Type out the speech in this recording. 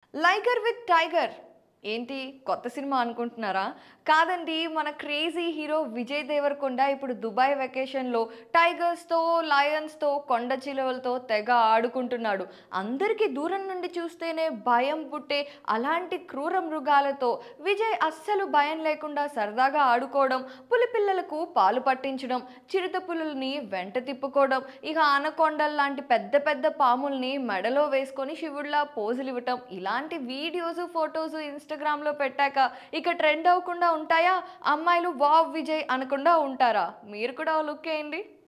Liger with tiger ఏంటి కొత్త cinema అనుకుంటున్నారా కాదండి మన క్రేజీ హీరో విజయ్ దేవరకొండ ఇప్పుడు దుబాయ్ వెకేషన్లో టైగర్స్తో లయన్స్తో కొండ చిలువలతో తెగ ఆడుకుంటున్నాడు అందరికీ దూరం నుండి చూస్తేనే భయం పుట్టే అలాంటి క్రూర మృగాలతో విజయ్ అస్సలు భయం లేకుండా సరదాగా ఆడుకోవడం పులి పిల్లలకు పాలు పట్టించడం చిరుత పులుల్ని వెంట తిప్పుకోవడం ఇక ఆనకొండల్ లాంటి పెద్ద పెద్ద పాముల్ని మెడలో వేసుకొని శివుడిలా పోజులు ఇవ్వటం ఇలాంటి వీడియోస్ ఫొటోస్ ఇన్స్టాగ్రామ్లో పెట్టాక ఇక ట్రెండ్ అవ్వకుండా ఉంటాయా అమ్మాయిలు వావ్ విజయ్ అనకుండా ఉంటారా మీరు కూడా లుక్ వేయండి